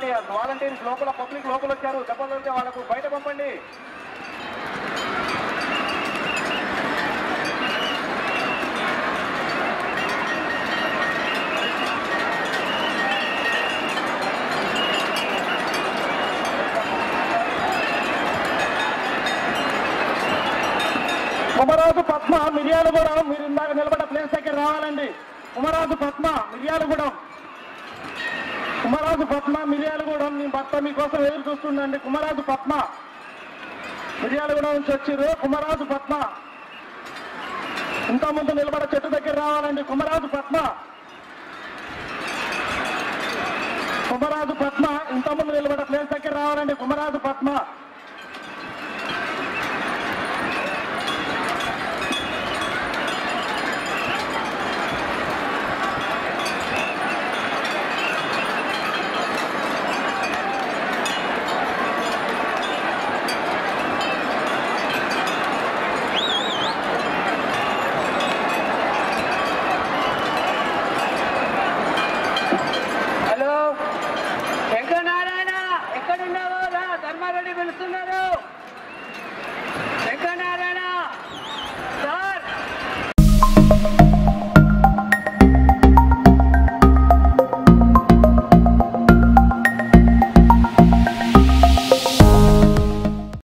volunteers లోపల public లోపల వచ్చారు దెబ్బలు ఉంటే వాళ్ళకు బయట పంపండి కుమరాజు పద్మ మిర్యాలగూడెం మీరు ఇందాక నిలబడ్డ ప్లేస్ దగ్గర రావాలండి కుమరాజు పద్మ మిర్యాలగూడెం కుమరాజు పద్మ మిర్యాలగూడెం మీ భర్త మీకోసం ఎదురు చూస్తుండండి కుమరాజు పద్మ మిర్యాలగూడెం నుంచి వచ్చిర్రు కుమరాజు పద్మ ఇంకా ముందు నిలబడ చెట్టు దగ్గర రావాలండి కుమరాజు పద్మ కుమరాజు పద్మ ఇంత ముందు నిలబడ ప్లేస్ దగ్గర రావాలండి కుమరాజు పద్మ